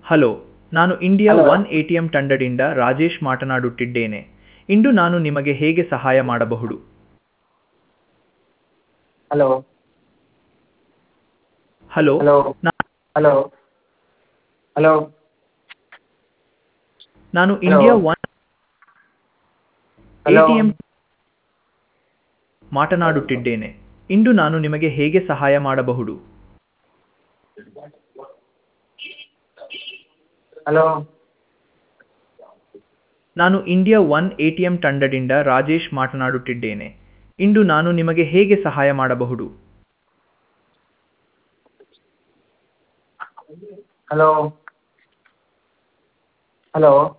Hello ನಾನು India Hello. One A T M ತಂಡದಿಂದ ರಾಜೇಶ್ ಮಾತನಾಡುತ್ತಿದ್ದೇನೆ ಇಂದು ನಾನು ನಿಮಗೆ ಹೇಗೆ ಸಹಾಯ ಮಾಡಬಹುದು ಹಲೋ ಹಲೋ ಹಲೋ ನಾ- ಹಲೋ ಹಲೋ ನಾನು Hello. India one hello ATM ಮಾತನಾಡುತ್ತಿದ್ದೇನೆ ಇಂದು ನಾನು ನಿಮಗೆ ಹೇಗೆ ಸಹಾಯ ಮಾಡಬಹುದು ಹಲೋ ನಾನು ಇಂಡಿಯಾ ಒನ್ ಎಟಿಎಂ ತಂಡದಿಂದ ರಾಜೇಶ್ ಮಾತನಾಡುತ್ತಿದ್ದೇನೆ ಇಂದು ನಾನು ನಿಮಗೆ ಹೇಗೆ ಸಹಾಯ ಮಾಡಬಹುದು ಹಲೋ ಹಲೋ